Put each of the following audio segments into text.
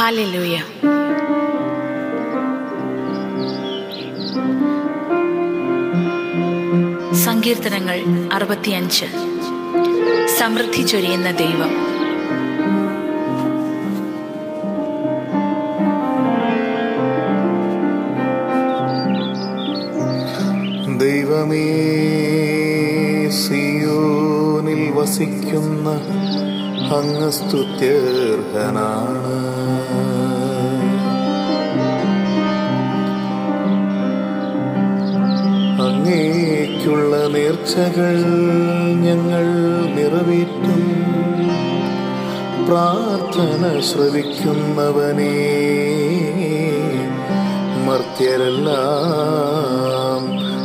Hallelujah സങ്കീർത്തനങ്ങൾ അറുപത്തിയഞ്ച് സമൃദ്ധി ചൊരിയുന്ന ദൈവം ദൈവമേ സിയോനിൽ വസിക്കുന്ന അങ്ങ് സ്തുത്യർഹനാണ് അങ്ങേക്കുള്ള നേർച്ചകൾ ഞങ്ങൾ നിറവേറ്റും പ്രാർത്ഥന ശ്രവിക്കുന്നവനേ മർത്യരെല്ലാം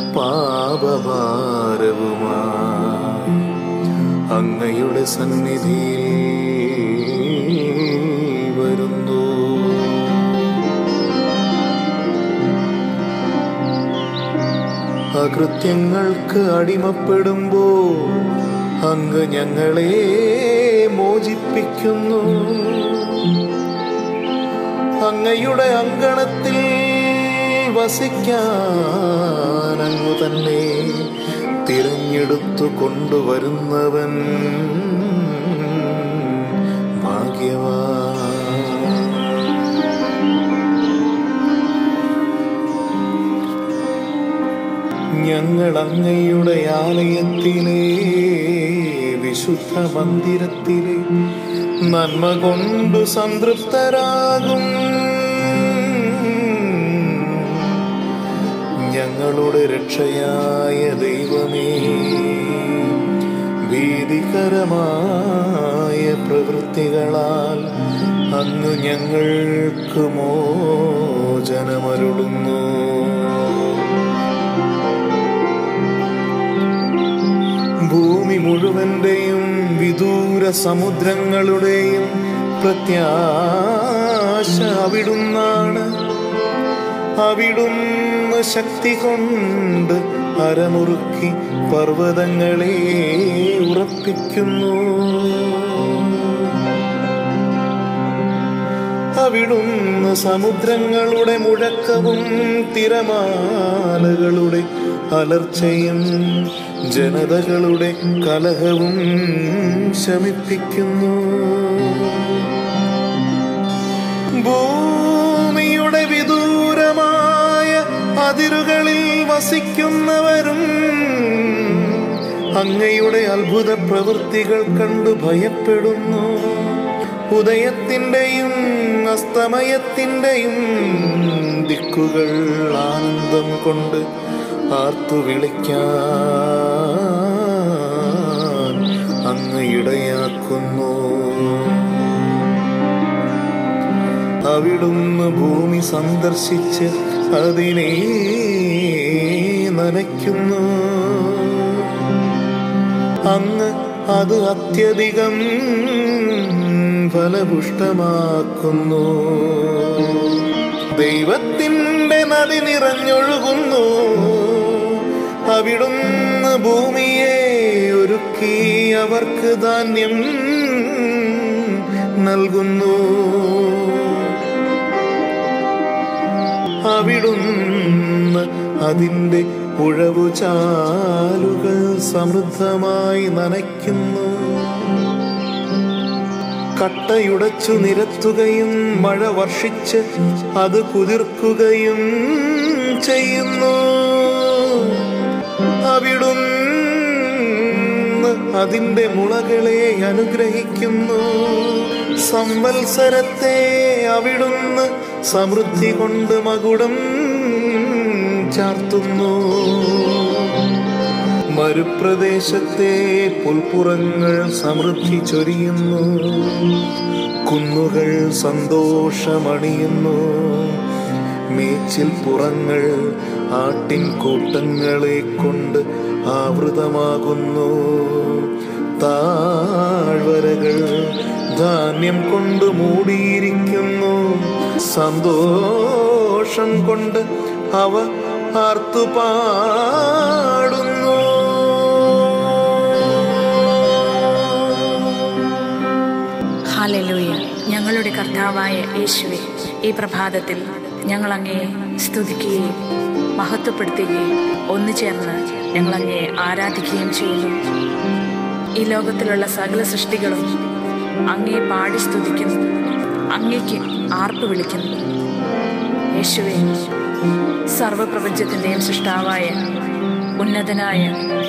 പാപഭാരവുമാ അങ്ങയുടെ സന്നിധിയിൽ വരുന്നു അകൃത്യങ്ങൾക്ക് അടിമപ്പെടുമ്പോ അങ്ങ് ഞങ്ങളെ മോചിപ്പിക്കുന്നു അങ്ങയുടെ അങ്കണത്തിൽ വസിക്കാൻ അങ്ങു തന്നെ തിരഞ്ഞെടുത്തു കൊണ്ടുവരുന്നവൻ ഭാഗ്യവാ ഞങ്ങൾ അങ്ങയുടെ ആലയത്തിലെ വിശുദ്ധ മന്ദിരത്തിലെ നന്മ കൊണ്ടു സംതൃപ്തരാകും ഞങ്ങളുടെ രക്ഷയായ ദൈവമേ ഭീതികരമായ പ്രവൃത്തികളാൽ അങ്ങ് ഞങ്ങൾക്ക് മോചനമരുളുന്നു ഭൂമി മുഴുവന്റെയും വിദൂര സമുദ്രങ്ങളുടെയും പ്രത്യാശ അവിടുന്നാണ് അവിടുന്ന് ശക്തി കൊണ്ട് അരമുറുക്കി പർവ്വതങ്ങളെ ഉറപ്പിക്കുന്നു അവിടുന്ന് സമുദ്രങ്ങളുടെ മുഴക്കവും തിരമാലകളുടെ അലർച്ചയും ജനതകളുടെ കലഹവും ശമിപ്പിക്കുന്നു ഭൂമിയുടെ വിദൂരമായ അതിരുകളിൽ വസിക്കുന്നവരും അങ്ങയുടെ അത്ഭുത പ്രവൃത്തികൾ കണ്ടു ഭയപ്പെടുന്നു ഉദയത്തിൻ്റെയും അസ്തമയത്തിൻ്റെയും ദിക്കുകൾ ആനന്ദം കൊണ്ട് ആർത്തു വിളിക്കാൻ അങ്ങ് ഇടയാക്കുന്നു അവിടുന്ന് ഭൂമി സന്ദർശിച്ച് അതിനെ നനയ്ക്കുന്നു അങ്ങ് അത് അത്യധികം ഫലപുഷ്ടമാക്കുന്നു ദൈവത്തിൻ്റെ നദി നിറഞ്ഞൊഴുകുന്നു അവിടുന്ന് ഭൂമിയെ ഒരുക്കി അവർക്ക് ധാന്യം നൽകുന്നു അവിടുന്ന് അതിൻ്റെ ഉഴവുചാലുകൾ സമൃദ്ധമായി നനയ്ക്കുന്നു കട്ടയുടച്ചു നിരത്തുകയും മഴ വർഷിച്ച് അത് കുതിർക്കുകയും ചെയ്യുന്നു അവിടുന്ന് അതിൻ്റെ മുളകളെ അനുഗ്രഹിക്കുന്നു സംവത്സരത്തെ അവിടുന്ന് സമൃദ്ധി കൊണ്ട് മകുടം ചാർത്തുന്നു മരുപ്രദേശത്തെ പുൽപ്പുറങ്ങൾ സമൃദ്ധി ചൊരിയുന്നു കുന്നുകൾ സന്തോഷമണിയുന്നു മേച്ചിൽ പുറങ്ങൾ ആട്ടിൻ കൂട്ടങ്ങളെ കൊണ്ട് ആവൃതമാകുന്നു താഴ്വരകൾ ധാന്യം കൊണ്ട് മൂടിയിരിക്കുന്നു സന്തോഷം കൊണ്ട് അവ ആർത്തുപാടുന്നു ഹാലലൂയ ഞങ്ങളുടെ കർത്താവ് കർത്താവായ യേശുവെ ഈ പ്രഭാതത്തിൽ ഞങ്ങൾ അങ്ങയെ സ്തുതിക്കുകയും മഹത്വപ്പെടുത്തുകയും ഒന്നു ചേർന്ന് ഞങ്ങൾ അങ്ങയെ ആരാധിക്കുകയും ചെയ്യുന്നു ഈ ലോകത്തിലുള്ള സകല സൃഷ്ടികളും അങ്ങയെ പാടി സ്തുതിക്കുന്നു അങ്ങയ്ക്ക് ആർപ്പ് വിളിക്കുന്നു യേശുവെ സർവപ്രപഞ്ചത്തിൻ്റെയും സൃഷ്ടാവായ ഉന്നതനായ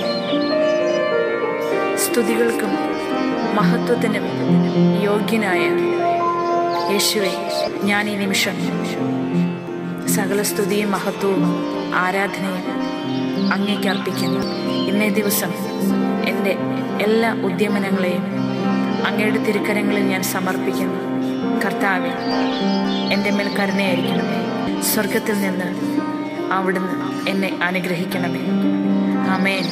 സ്തുതികൾക്കും മഹത്വത്തിനും യോഗ്യനായ യേശുവെ ഞാൻ ഈ നിമിഷം സകല സ്തുതിയും മഹത്വവും ആരാധനയും അങ്ങേക്ക് അർപ്പിക്കുന്നു ഇന്നേ ദിവസം എൻ്റെ എല്ലാ ഉദ്യമനങ്ങളെയും അങ്ങയുടെ തിരുക്കരങ്ങളിൽ ഞാൻ സമർപ്പിക്കുന്നു കർത്താവെ എൻ്റെ മേൽ കരുണയായിരിക്കണമേ സ്വർഗത്തിൽ നിന്ന് അവിടുന്ന് എന്നെ അനുഗ്രഹിക്കണമേ ആമേൻ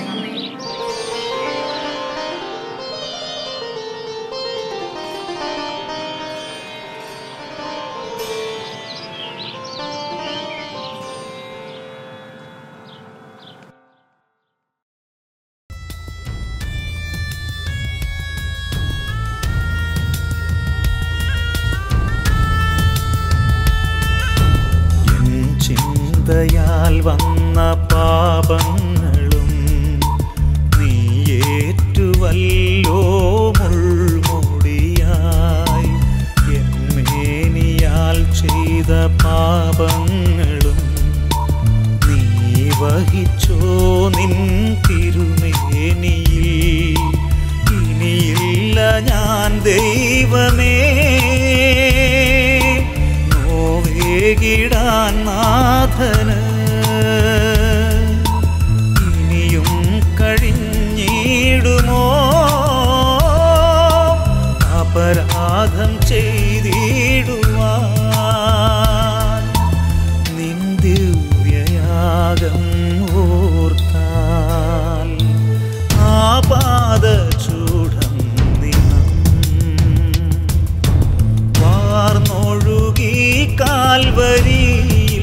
എൻ ചിന്തയാൽ വന്ന പാപങ്ങളും നീ ഏറ്റുവല്ലോ മുൾമുടിയായി എന്മേനിയാൽ ചെയ്ത പാപങ്ങളും നീ വഹിച്ചോ നിൻ തിരുമേനിയിൽ ഇനിയില്ല ഞാൻ ദൈവമേ നോവേകിടാൻ നാഥന് ഇനിയും കഴിഞ്ഞിടുമോ അപരാധം ചെയ്തിടുവാൻ നിൻ ദിവ്യയാഗം ഓർത്താൽ ആപാദചൂഢം നിനം വാർന്നൊഴുകി കാൽവരിയിൽ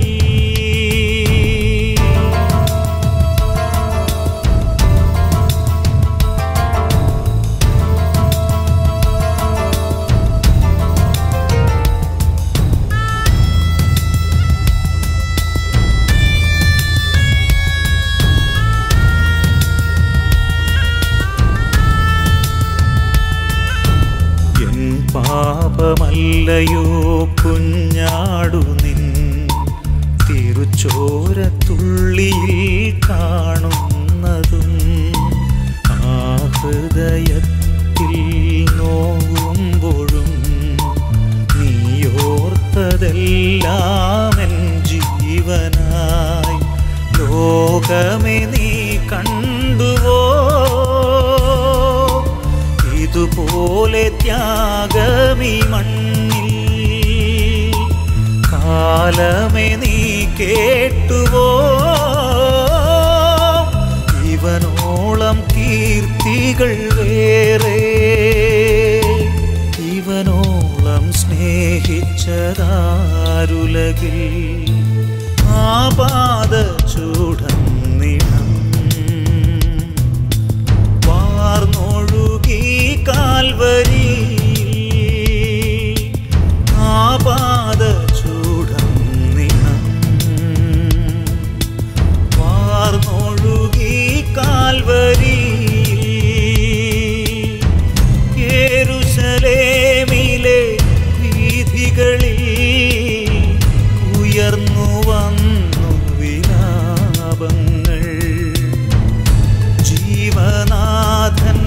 എൻ പാപമല്ലയോ കുഞ്ഞാടു നിൻ തിരുച്ചോരത്തുള്ളിയിൽ കാണുന്നതും ആ ഹൃദയത്തിൽ നോവുമ്പോഴും നീയോർത്തതെല്ലാം എൻ ജീവനായി ലോകമേ നീ കണ്ടുവോ ഇതുപോലെ ത്യാഗമീ മണ്ണിൽ കാലമേ നീ കേട്ടുവോ ഇവനോളം കീർത്തികൾ വേറെ ഇവനോളം സ്നേഹിച്ചതാരുലകിൽ ആപാദചൂഢം നിണം വാർന്നൊഴുകി കാൽവരിയിൽ ആപാദചൂഢം നിണം വാർന്നൊഴുകി കാൽവരിയിൽ യെരൂശലേമിലെ വീഥികളിൽ ഉയർന്നു വന്നു വിലാപങ്ങൾ ജീവനാഥൻ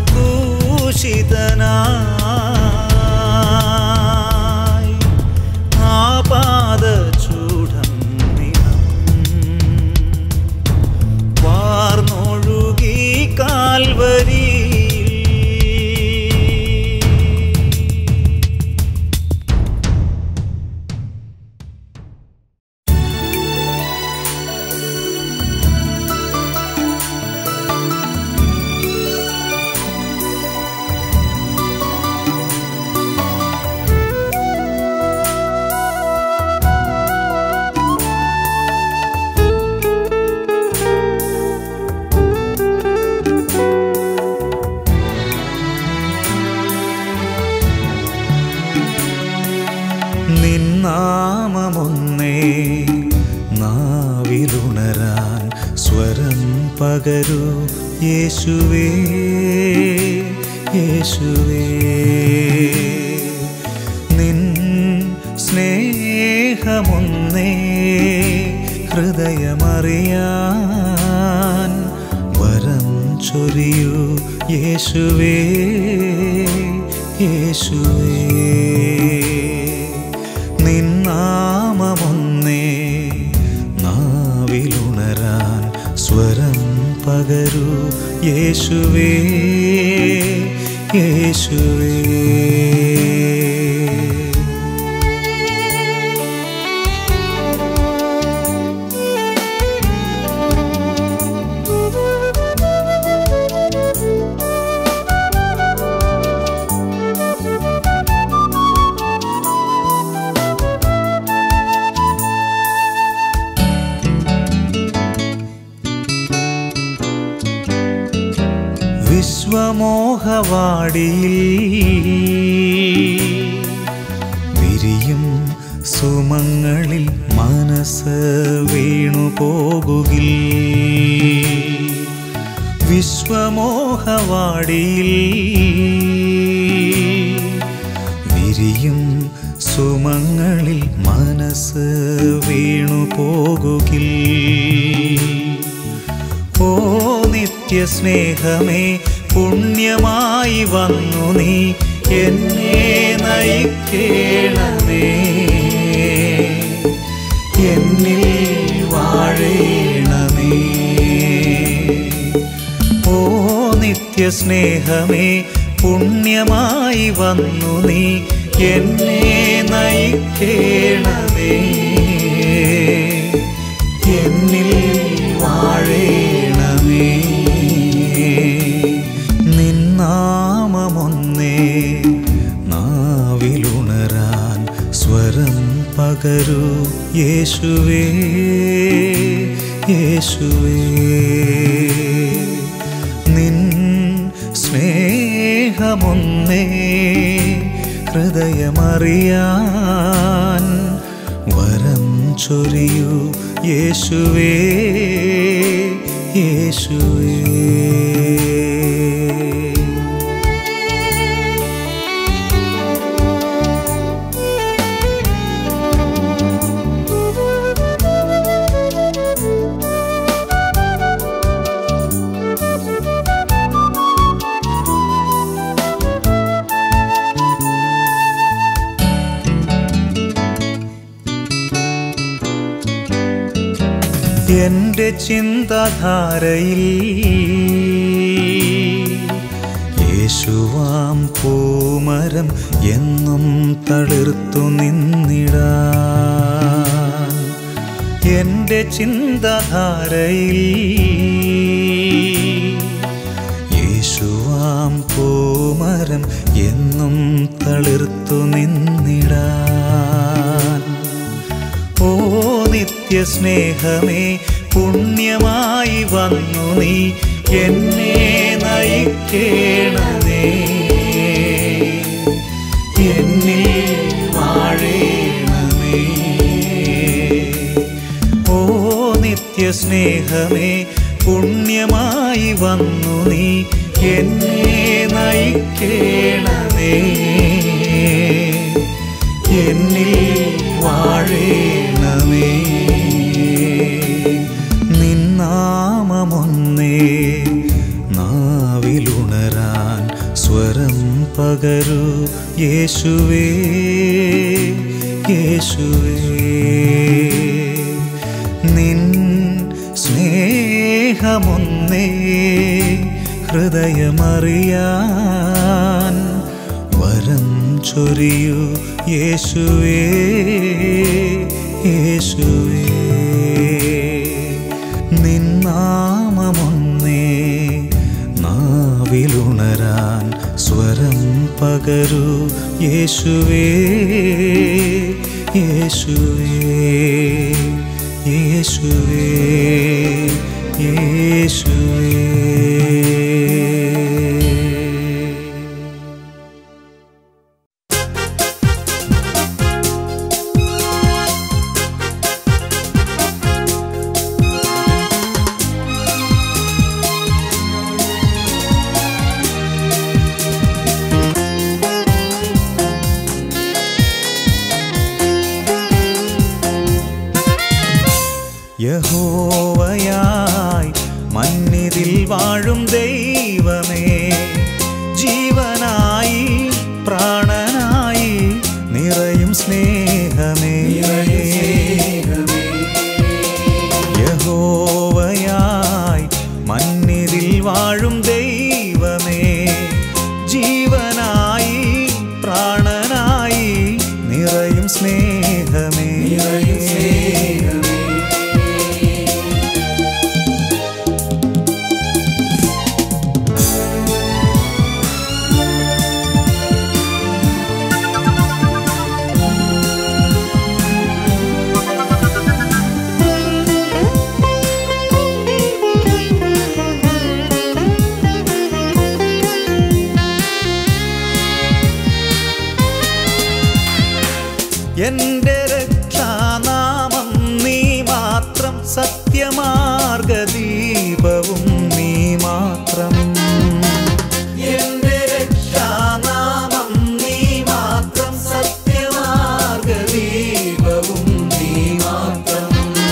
ഭൂഷിതനായി ആപാദചൂഢം നിണം വാർന്നൊഴുകി നാവിലുണരാൻ സ്വരം പകരൂ യേശുവേ യേശുവേ നിൻ സ്നേഹമൊന്നേ ഹൃദയമറിയാൻ വരം ചൊരിയൂ യേശുവേ യേശുവേ നിന്നാമമൊന്നേ നാവിലുണരാൻ സ്വരം പകരൂ യേശുവേ യേശുവേ വിശ്വമോഹവാടിയിൽ വിരിയും സുമങ്ങളിൽ മനസ്സ് വീണു പോകുകിൽ വിശ്വമോഹവാടിയിൽ വിരിയും സുമങ്ങളിൽ മനസ്സ് വീണു പോകുകിൽ ഓ നിത്യസ്നേഹമേ പുണ്യമായി വന്നു നീ എന്നെ നയിക്കേണമേ എന്നിൽ വാഴേണമേ ഓ നിത്യസ്നേഹമേ പുണ്യമായി വന്നു നീ എന്നെ നയിക്കേണമേ എന്നിൽ വാഴേണമേ നിന്നാമമൊന്നേ നാവിലുണരാൻ സ്വരം പകരൂ യേശുവേ യേശുവേ നിൻ സ്നേഹമൊന്നേ ഹൃദയമറിയാൻ വരം ചൊരിയൂ യേശുവേ യേശുവേ എന്റെ ചിന്താധാരയിൽ യേശുവാം പൂമരം എന്നും തളിർത്തു നിന്നിടാൻ എന്റെ ചിന്താധാരയിൽ യേശുവാം പൂമരം എന്നും തളിർത്തു നിന്നിടാൻ ഓ നിത്യസ്നേഹമേ പുണ്യമായി വന്നു നീ എന്നെ നയിക്കേണമേ എന്നിൽ വാഴേണമേ ഓ നിത്യസ്നേഹമേ പുണ്യമായി വന്നു നീ എന്നെ നയിക്കേണമേ എന്നിൽ വാഴേണമേ നിന്നാമമൊന്നേ നാവിലുണരാൻ സ്വരം പകരൂ യേശുവേ യേശുവേ നിൻ സ്നേഹമൊന്നേ ഹൃദയമറിയാൻ വരം ചൊരിയൂ യേശുവേ യേശുവേ നിന്നാമമൊന്നേ നാവിലുണരാൻ സ്വരം പകരൂ യേശുവേ യേശുവേ യേശുവേ യേശുവേ മണ്ണിതിൽ വാഴും ദൈവമേ ജീവനായി പ്രാണനായി നിറയും സ്നേഹമേ യഹോവയായി മണ്ണിതിൽ വാഴും ദൈവമേ ജീവനായി പ്രാണനായി നിറയും സ്നേഹമേ എന്റെ രക്ഷാനാമം നീ മാത്രം സത്യമാർഗദീപവും നീ മാത്രം എന്റെ രക്ഷാനാമം നീ മാത്രം സത്യമാർഗദീപവും നീ മാത്രം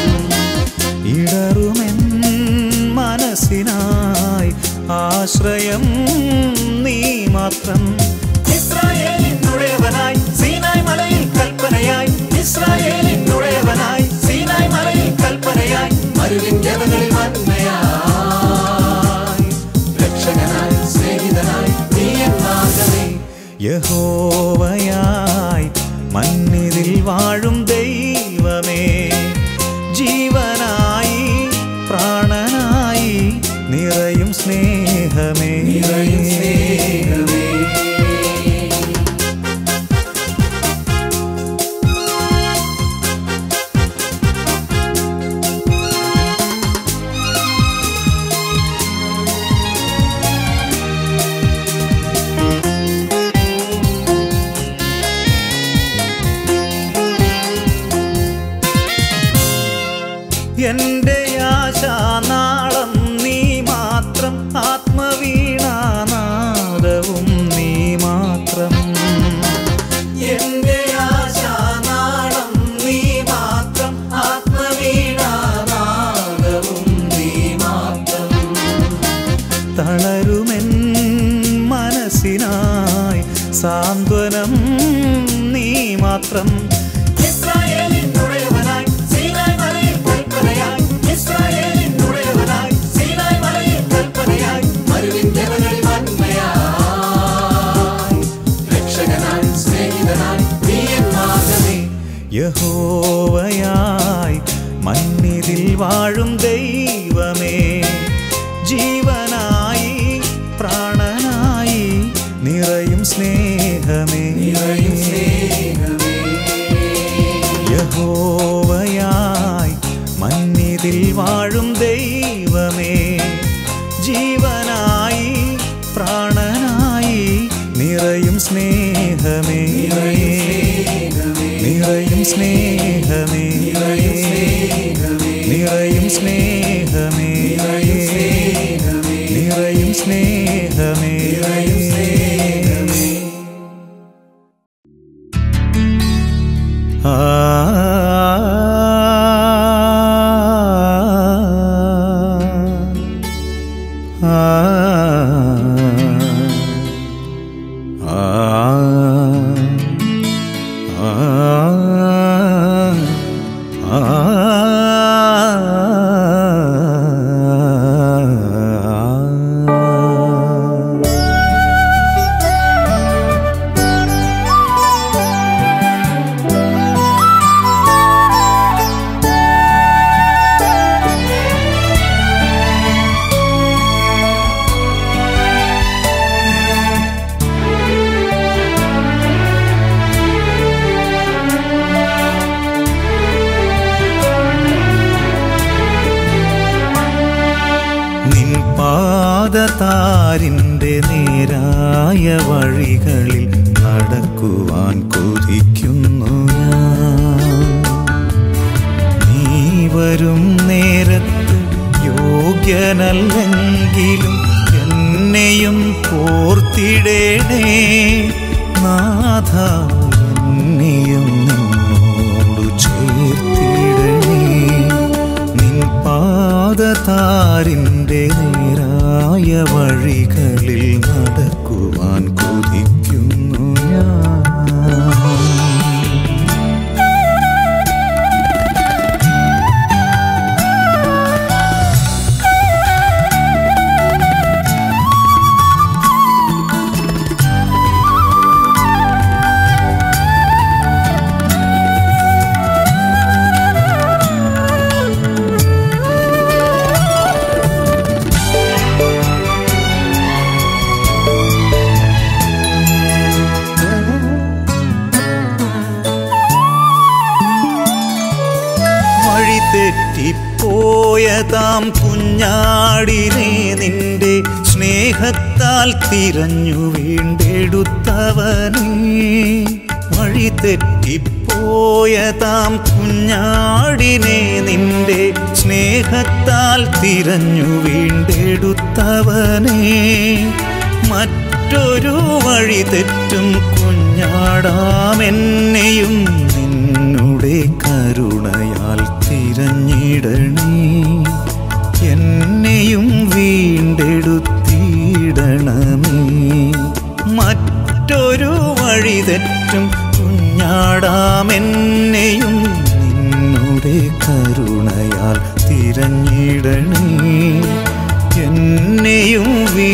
ഇടറുമെൻ മനസ്സിനായി ആശ്രയം നീ മാത്രം ഇസ്രായേലിനുടയവനായി സീനായ് മലയിൽ കൽപ്പനയായി ഇസ്രായേലിനുടയവനായി സീനായ് മലയിൽ കൽപ്പനയായി മരുവിൻ ജനങ്ങളിൽ മന്മയായി രക്ഷകനായി സ്നേഹിതനായി നീ എന്നാകമേ യഹോവയായി മണ്ണിതിൽ വാഴും ദൈവമേ ജീവനായി പ്രാണനായി നിറയും സ്നേഹമേ നിറയും സ്നേഹമേ എന്റെ ആശാനാളം നീ മാത്രം ആത്മവീണാനാദവും നീ മാത്രം എന്റെ ആശാനാളം നീ മാത്രം ആത്മവീണാനാദവും നീ മാത്രം തളരുമെൻ മനസ്സിനായി സാന്ത്വനം നീ മാത്രം ഇസ്രായേലിനുടയവനായി സീനായ് മലയിൽ കൽപ്പനയായി ഇസ്രായേലിനുടയവനായി സീനായ് മലയിൽ കൽപ്പനയായി മരുവിൻ ജനങ്ങളിൽ മന്മയായി രക്ഷകനായി സ്നേഹിതനായി നീ എന്നാകമേ യഹോവയായി മണ്ണിതിൽ വാഴും ദൈവമേ ജീവനായി പ്രാണനായി നിറയും സ്നേഹമേ നിറയും സ്നേഹമേ യഹോവയായി മണ്ണിതിൽ വാഴും ദൈവമേ ജീവനായി പ്രാണനായി നിറയും സ്നേഹമേ നിറയും സ്നേഹമേ നിറയും സ്നേഹമേ നിറയും സ്നേഹമേ ആ ആ നിൻ പാദതാരിൻ്റെ നേരായ വഴികളിൽ നടക്കുവാൻ കൊതിക്കുന്നു ഞാൻ നീ വരും നേരത്ത് യോഗ്യനല്ലെങ്കിലും എന്നെയും കോർത്തിടേണേ നാഥ എന്നെയും നിന്നോടു ചേർത്തിടണേ നിൻ പാ പാദതാരിൻ്റെ നേരായ വഴികളിൽ നടക്കുവാൻ കൊതിക്കുന്നു ഞാൻ വഴി തെറ്റിപ്പോയതാം കുഞ്ഞാടിനെ നിന്റെ സ്നേഹത്താൽ തിരഞ്ഞു വീണ്ടെടുത്തവനേ വഴി തെറ്റിപ്പോയതാം കുഞ്ഞാടിനെ നിന്റെ സ്നേഹത്താൽ തിരഞ്ഞു വീണ്ടെടുത്തവനേ മറ്റൊരു വഴി തെറ്റും കുഞ്ഞാടാമെന്നെയും നിന്നുടെ കരുണയാൽ തിരഞ്ഞിടണേ എന്നെയും വീണ്ടെടുത്തിടണമേ മറ്റൊരു വഴി തെറ്റും കുഞ്ഞാടാമെന്നെയും നിന്നുടെ കരുണയാൽ തിരഞ്ഞിടണേ എന്നെയും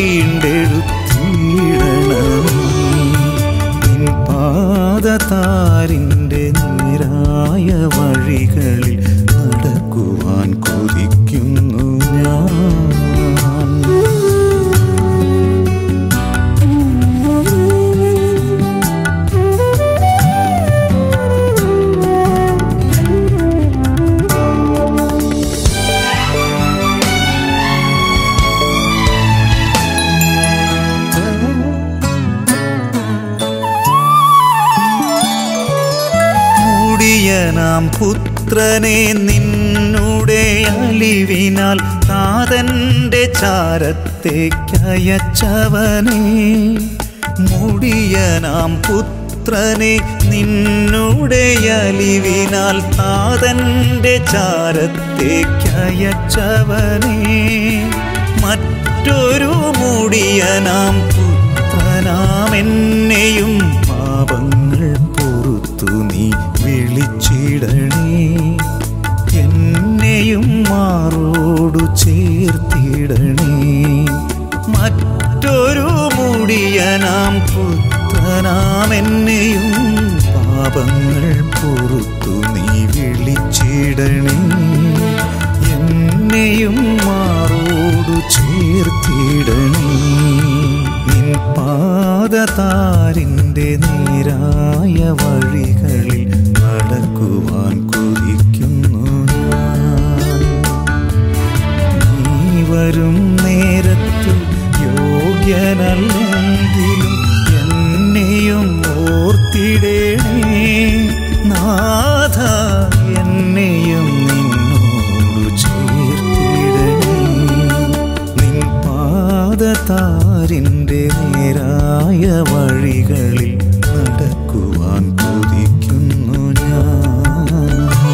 വീണ്ടെടുത്തിടണമേ നിൻ പാദതാരിൻ്റെ നേരായ വഴികളിൽ നടക്കുവാൻ കൊതിക്കുന്നു ഞാൻ മൂടിയനാം പുത്രനെ നിന്നുടെ അലിവിനാൽ താതന്റെ ചാരത്തേക്കയച്ചവനെ മൂടിയനാം പുത്രനെ നിന്നുടെ അലിവിനാൽ താതന്റെ ചാരത്തേക്കയച്ചവനെ മറ്റൊരു മൂടിയനാം പുത്രനാം എന്നെയും പാപങ്ങൾ പൊറുത്തു നീ വിളിച്ചിടണേ എന്നെയും മാറോടു ചേർത്തിടണേ മറ്റൊരു മുടിയനാം പുത്രനാം എന്നെയും പാപങ്ങൾ പൊറുത്തു നീ വിളിച്ചിടണേ എന്നെയും മാറോടു ചേർത്തിടണേ നിൻ പാദതാരിൻ്റെ നേരായ വഴികളിൽ നടക്കുവാൻ കൊതിക്കുന്നു ഞാൻ നീ വരും നേരത്തു യോഗ്യനല്ലെങ്കിലും എന്നെയും ഓർത്തിടേണേ നാഥ എന്നെയും നിന്നോടു ചേർത്തിടണേ നിൻ പാദതാരിൻ്റെ നേരായ വഴികളിൽ നടക്കുവാൻ കൊതിക്കുന്നു ഞാൻ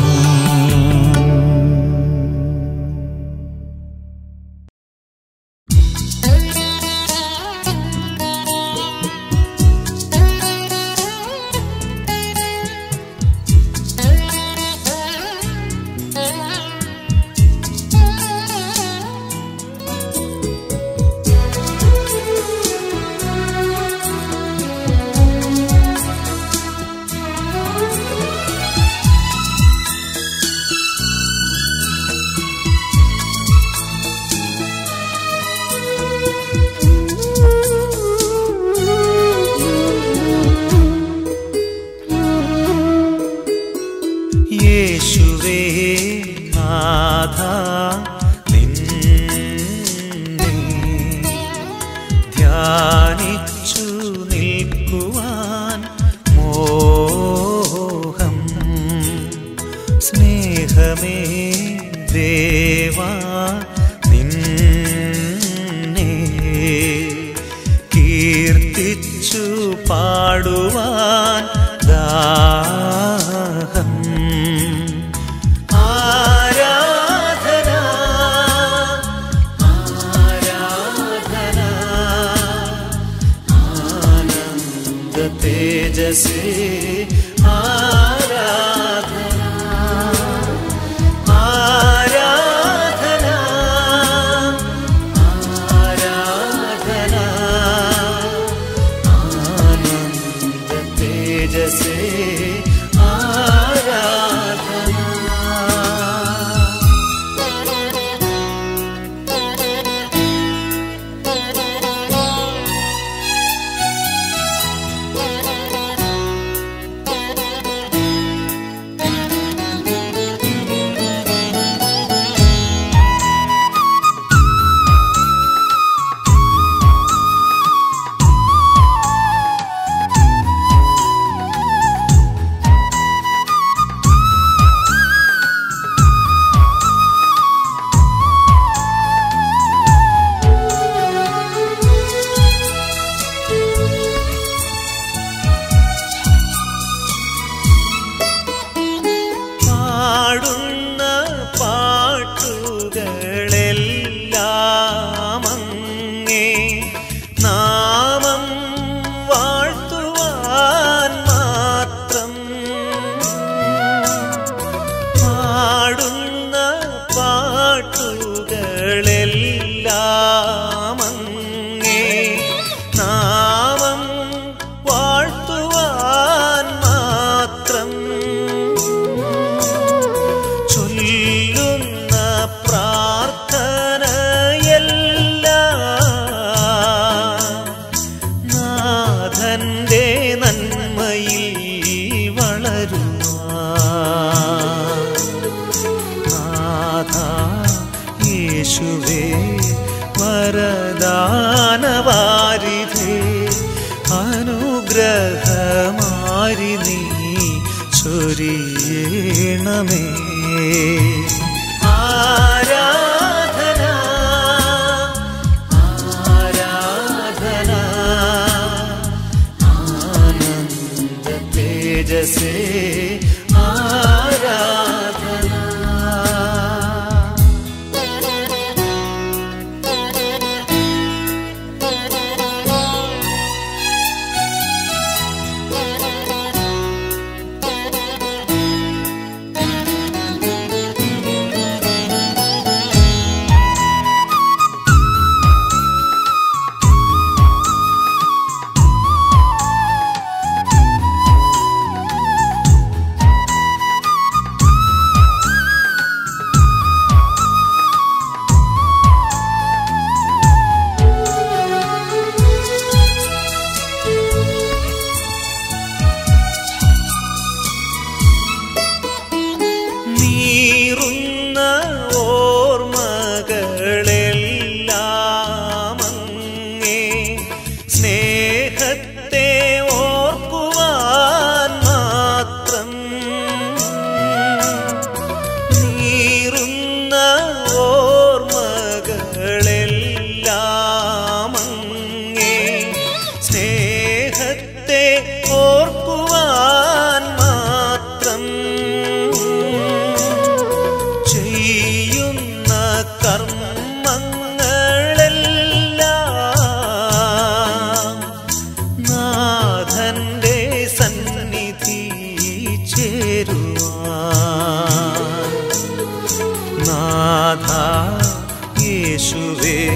യേശുവേ നാഥ നിന്നെ ധ്യാനിച്ചു നിൽക്കുവാൻ മോഹം സ്നേഹമേ ദേവാ നിന്നെ കീർത്തിച്ചു പാടുവാൻ ദാഹം ആരാധന തേജസേ ആരാധന ആരാധന ആരാധന ആനന്ദ തേജസേ ആരാധന പാടുന്ന പാട്ടുകളെല്ലാം അങ്ങേ നാമം വാഴ്ത്തുവാൻ മാത്രം പാടുന്ന പാട്ടുകളെല്ലാം അങ്ങേ നാമം വാഴ്ത്തുവാൻ മാത്രം ചൊല്ലുന്ന പ്രാർത്ഥനയെല്ലാം നാഥന്റെ നന്മയിൽ വളരുവാൻ നാഥ യേശുവേ വരദാനവാരിധേ അനുഗ്രഹമാരി നീ ചൊരിയണമേ ആരാധന ആരാധന ആനന്ദ തേജസേ ആരാധന നീറുന്ന ഓർമ്മകളെല്ലാം അങ്ങേ സ്നേഹത്തെ ഓർക്കുവാൻ മാത്രം നീറുന്ന ഓർമ്മകളെല്ലാം അങ്ങേ സ്നേഹത്തെ ഓർക്കുവാൻ മാത്രം ചെയ്യുന്ന കർമ്മങ്ങളെല്ലാം നാഥന്റെ സന്നിധി ചേരുവാൻ നാഥ യേശുവേ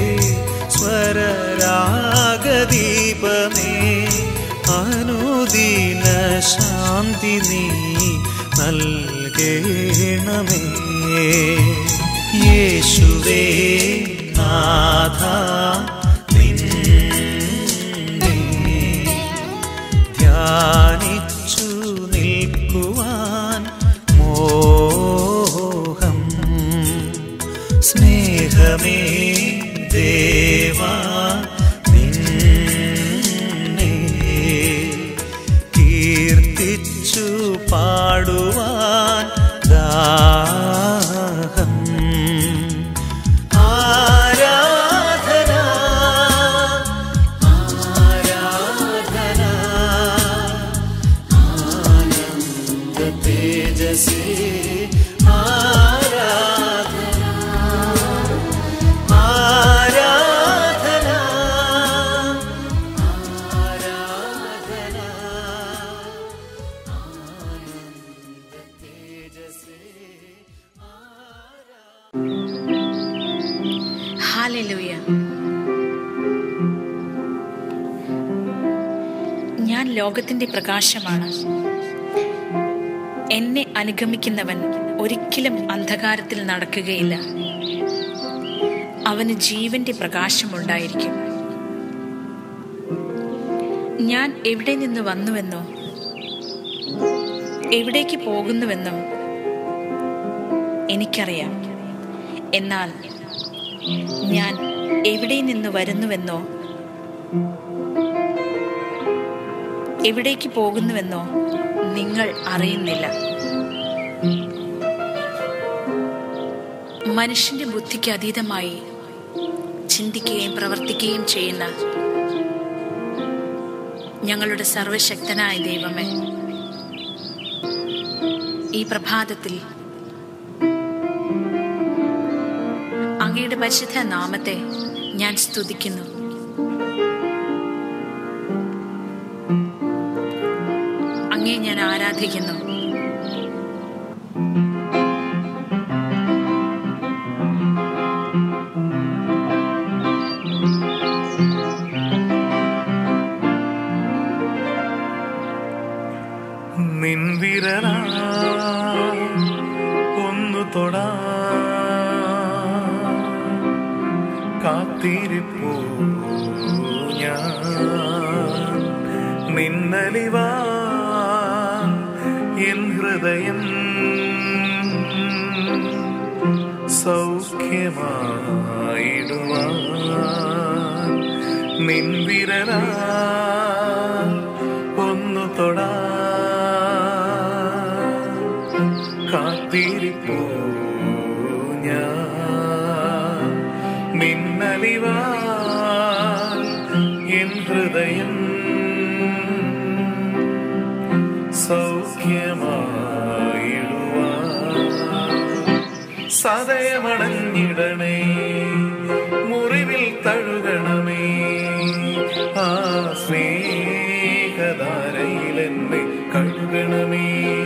സ്വരരാഗദീപമേ അനുദീന ശാന്തി നീ നൽകേണമേ യേശുവേ നാഥ നിന്നെ ധ്യാനിച്ചു നിൽക്കുവാൻ മോഹം സ്നേഹമേ ദേവാ നിന്നെ കീർത്തിച്ചു പാടുവാൻ ദാഹം ആരാധന ആരാധന ആനന്ദ തേജസേ ആരാധന ആരാധന ഹാലലൂയ ഞാൻ ലോകത്തിന്റെ പ്രകാശമാണ് എന്നെ അനുഗമിക്കുന്നവൻ ഒരിക്കലും അന്ധകാരത്തിൽ നടക്കുകയില്ല അവന് ജീവന്റെ പ്രകാശമുണ്ടായിരിക്കും ഞാൻ എവിടെ നിന്ന് വന്നുവെന്നോ എവിടേക്ക് പോകുന്നുവെന്നും എനിക്കറിയാം എന്നാൽ ഞാൻ എവിടെ നിന്ന് വരുന്നുവെന്നോ എവിടേക്ക് പോകുന്നുവെന്നോ നിങ്ങൾ അറിയുന്നില്ല മനുഷ്യന്റെ ബുദ്ധിക്ക് അതീതമായി ചിന്തിക്കുകയും പ്രവർത്തിക്കുകയും ചെയ്യുന്ന ഞങ്ങളുടെ സർവശക്തനായ ദൈവമേ ഈ പ്രഭാതത്തിൽ അങ്ങയുടെ പരിശുദ്ധ നാമത്തെ ഞാൻ സ്തുതിക്കുന്നു അങ്ങേ ഞാൻ ആരാധിക്കുന്നു നിൻവിരല ഒന്നു തൊടാ കാത്തിരിപ്പൂ ഞാൻ നിന്നലിവാ എൻ ഹൃദയം സൗഖ്യമായിടുവാൻ നിൻവിരല ഒന്നു തൊടാ കാത്തിരിപ്പൂ ഞാൻ നിന്നലിവാ എൻ ഹൃദയം സൗഖ്യമായിടുവാൻ സദയമടഞ്ഞിടണേ മുറിവിൽ തഴുകണമേ ആ സ്നേഹധാരയിൽ എന്നെ കഴുകണമേ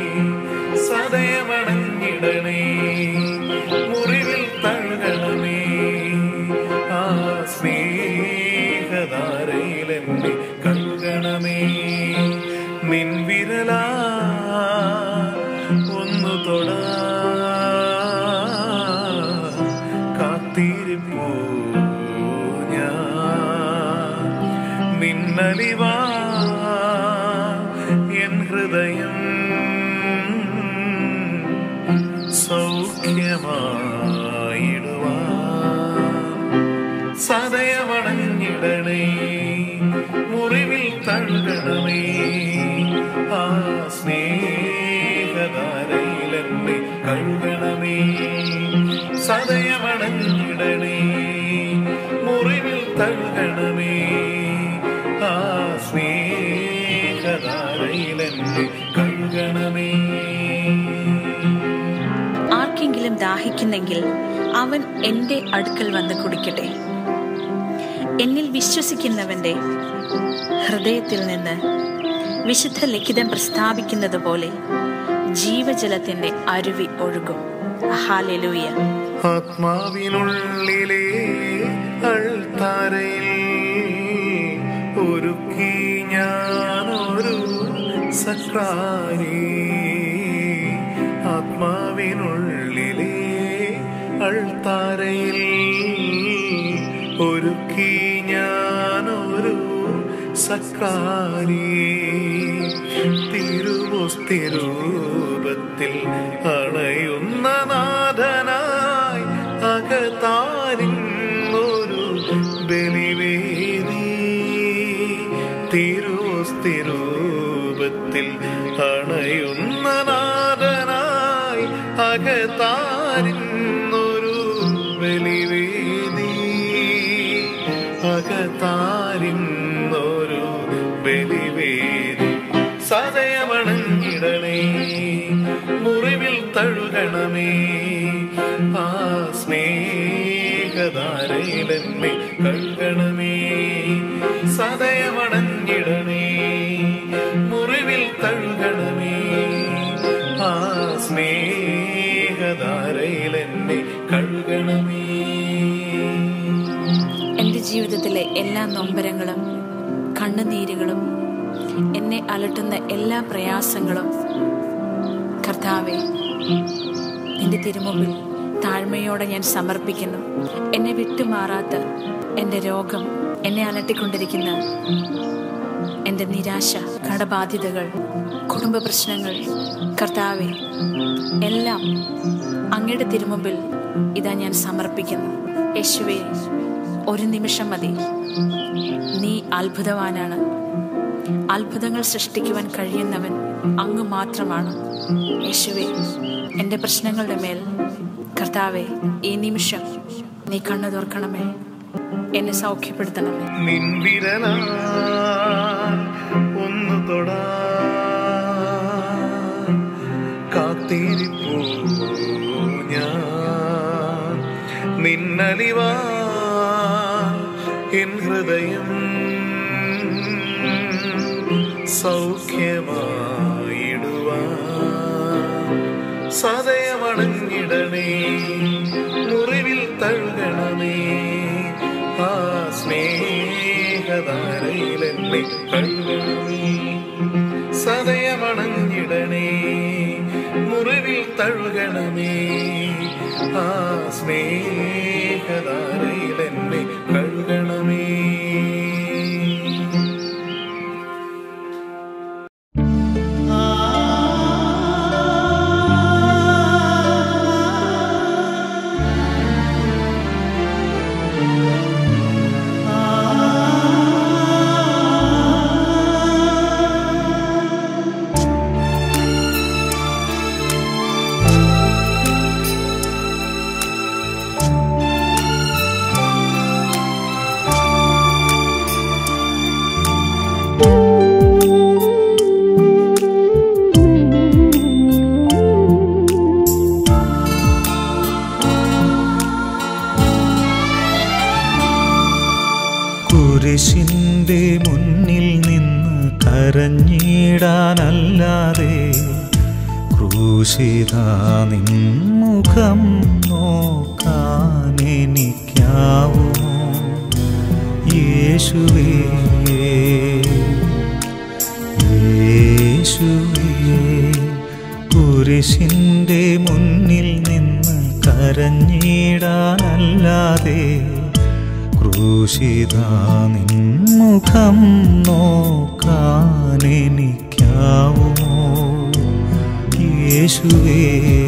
സദയമടഞ്ഞിടണേ മുറിവിൽ തഴുകണമേ ആ സ്നേഹധാരയിൽ എന്നെ കഴുകണമേ നിൻവിരലാ ഒന്നു തൊടാ കാത്തിരിപ്പൂ ഞാൻ നിന്നലിവാ എൻ ഹൃദയം സൗഖ്യമായിടുവാൻ സദയമണഞ്ഞിടണേ മുറിവിൽ തഴുകണമേ ആ സ്നേഹധാരയിലെന്നെ കഴുകണമേ സദയമണഞ്ഞിടണേ മുറിവിൽ തഴുകണമേ ആ സ്നേഹധാരയിലെന്നെ കഴുകണമേ ആർക്കെങ്കിലും ദാഹിക്കുന്നെങ്കിൽ അവൻ എൻ്റെ അടുക്കൽ വന്ന് കുടിക്കട്ടെ എന്നിൽ വിശ്വസിക്കുന്നവന്റെ ഹൃദയത്തിൽ നിന്ന് വിശുദ്ധ ലിഖിതം പ്രസ്താവിക്കുന്നത് പോലെ ജീവജലത്തിന്റെ അരുവി ഒഴുകും ഹാലലൂയ ആത്മാവിനുള്ളിലെ അൾത്താരയിൽ ഒരുക്കി ഞാനൊരു സക്രാരി ആത്മാവിനുള്ളിലെ അൾത്താരയിൽ ഒരുക്കി ഞാനൊരു സക്രാരി തിരുവോസ്തിരൂപത്തിൽ അണയുന്ന നാഥനായി അകത്താരിന്നൊരു ബലിവേദി തിരുവോസ്തിരൂപത്തിൽ അണയുന്ന നാഥനായി അകത്താരിന്നൊരു ബലിവേദി അകത്താരിന്നൊരു ബലിവേദി സദയമണഞ്ഞിടണേ മുറിവിൽ തഴുകണമേ ആ സ്നേഹധാരയിലെന്നെ കഴുകണമേ സദയമണഞ്ഞിടണേ മുറിവിൽ തഴുകണമേ ആ സ്നേഹധാരയിലെന്നെ കഴുകണമേ ജീവിതത്തിലെ എല്ലാ നൊമ്പരങ്ങളും കണ്ണുനീരുകളും എന്നെ അലട്ടുന്ന എല്ലാ പ്രയാസങ്ങളും കർത്താവെ നിന്റെ തിരുമുമ്പിൽ താഴ്മയോടെ ഞാൻ സമർപ്പിക്കുന്നു എന്നെ വിട്ടുമാറാത്ത എൻ്റെ രോഗം എന്നെ അലട്ടിക്കൊണ്ടിരിക്കുന്ന എൻ്റെ നിരാശ കടബാധ്യതകൾ കുടുംബ പ്രശ്നങ്ങൾ കർത്താവെ എല്ലാം അങ്ങയുടെ തിരുമുമ്പിൽ ഇതാ ഞാൻ സമർപ്പിക്കുന്നു യേശുവേ ഒരു നിമിഷം മതി നീ അത്ഭുതവാനാണ് അത്ഭുതങ്ങൾ സൃഷ്ടിക്കുവാൻ കഴിയുന്നവൻ അങ്ങ് മാത്രമാണ് യേശുവേ എൻ്റെ പ്രശ്നങ്ങളുടെ മേൽ കർത്താവെ ഈ നിമിഷം നീ കണ്ണു തുറക്കണമേ എന്നെ സൗഖ്യപ്പെടുത്തണമേ നിൻവിരലാൽ ഒന്ന് തൊടാ കാത്തിരിപ്പൂ ഞാൻ നിന്നലിവാ എൻ ഹൃദയം സൗഖ്യമായിടുവാ സദയമണഞ്ഞിടണേ മുറിവിൽ തഴുകണമേ ആ സ്നേഹധാരയിലെന്നെ കഴുകണമേ സദയമണഞ്ഞിടണേ മുറിവിൽ തഴുകണമേ ആ സ്നേഹധാരയിലെന്നെ കഴുകണമേ കുരിശിന്റെ മുന്നിൽ നിന്ന് കരഞ്ഞിടാനല്ലാതെ ക്രൂശിത നിൻമുഖം നോക്കാൻ എനിക്കാവുമോ യേശുവേ യേശുവേ കുരിശിന്റെ മുന്നിൽ നിന്ന് കരഞ്ഞിടാനല്ലാതെ ക്രൂശിത നിൻമുഖം നോക്കാൻ എനിക്കാവുമോ യേശുവേ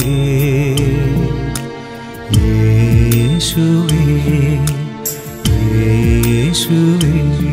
യേശുവേ യേശുവേ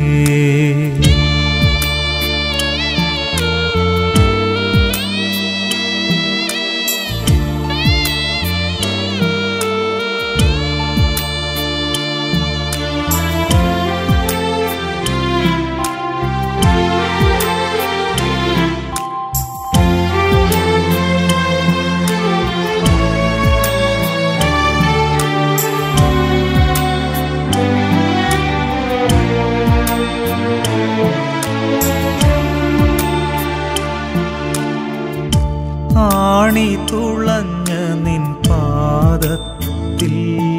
ആണി തുളഞ്ഞ നിൻ പാദത്തിൽ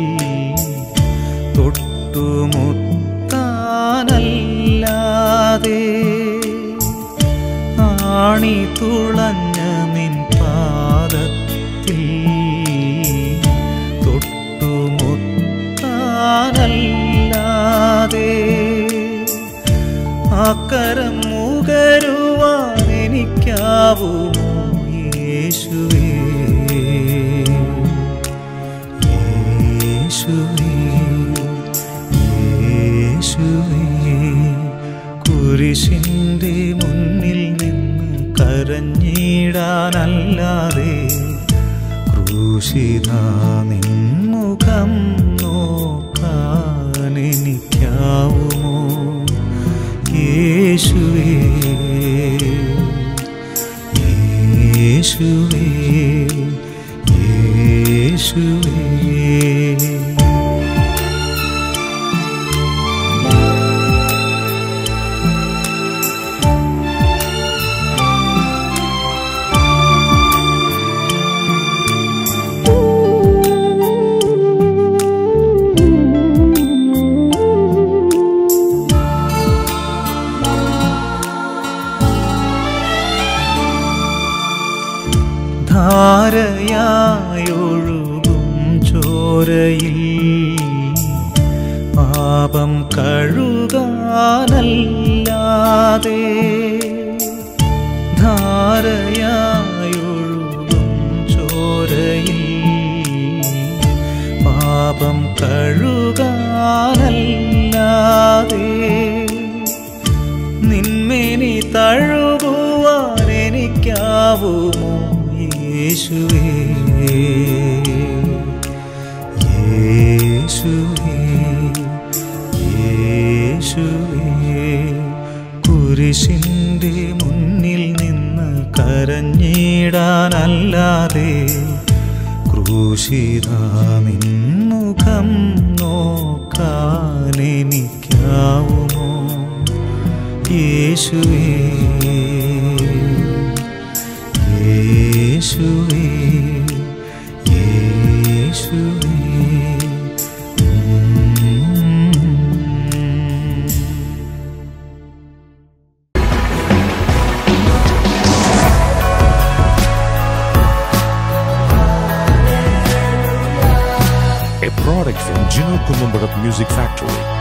തൊട്ടുമുത്താനല്ലാതെ ആണി തുളഞ്ഞ നിൻ പാദത്തിൽ തൊട്ടുമുത്താനല്ലാതെ അക്കരം മുകരുവാൻ എനിക്കാവുമോ യേശുവേ യേശുവേ യേശുവേ കുരിശിൻ്റെ മുന്നിൽ നിന്ന് കരഞ്ഞിടാനല്ലാതെ ക്രൂശിത നിൻമുഖം നോക്കാൻ എനിക്കാവുമോ യേശുവേ യേശുവേ പാപം കഴുകാനല്ലാതെ ധാരയായൊഴുകും ചോരയിൽ പാപം കഴുകാനല്ലാതെ നിന്മേനി തഴുകുവാൻ എനിക്കാവുമോ യേശുവേ യേശുവേ യേശുവേ കുരിശിൻ്റെ മുന്നിൽ നിന്ന് കരഞ്ഞിടാനല്ലാതെ ക്രൂശിത നിൻമുഖം നോക്കാൻ എനിക്കാവുമോ യേശുവേ യേശുവേ യേശുവേ a product from Gino Columbarat Music Factory.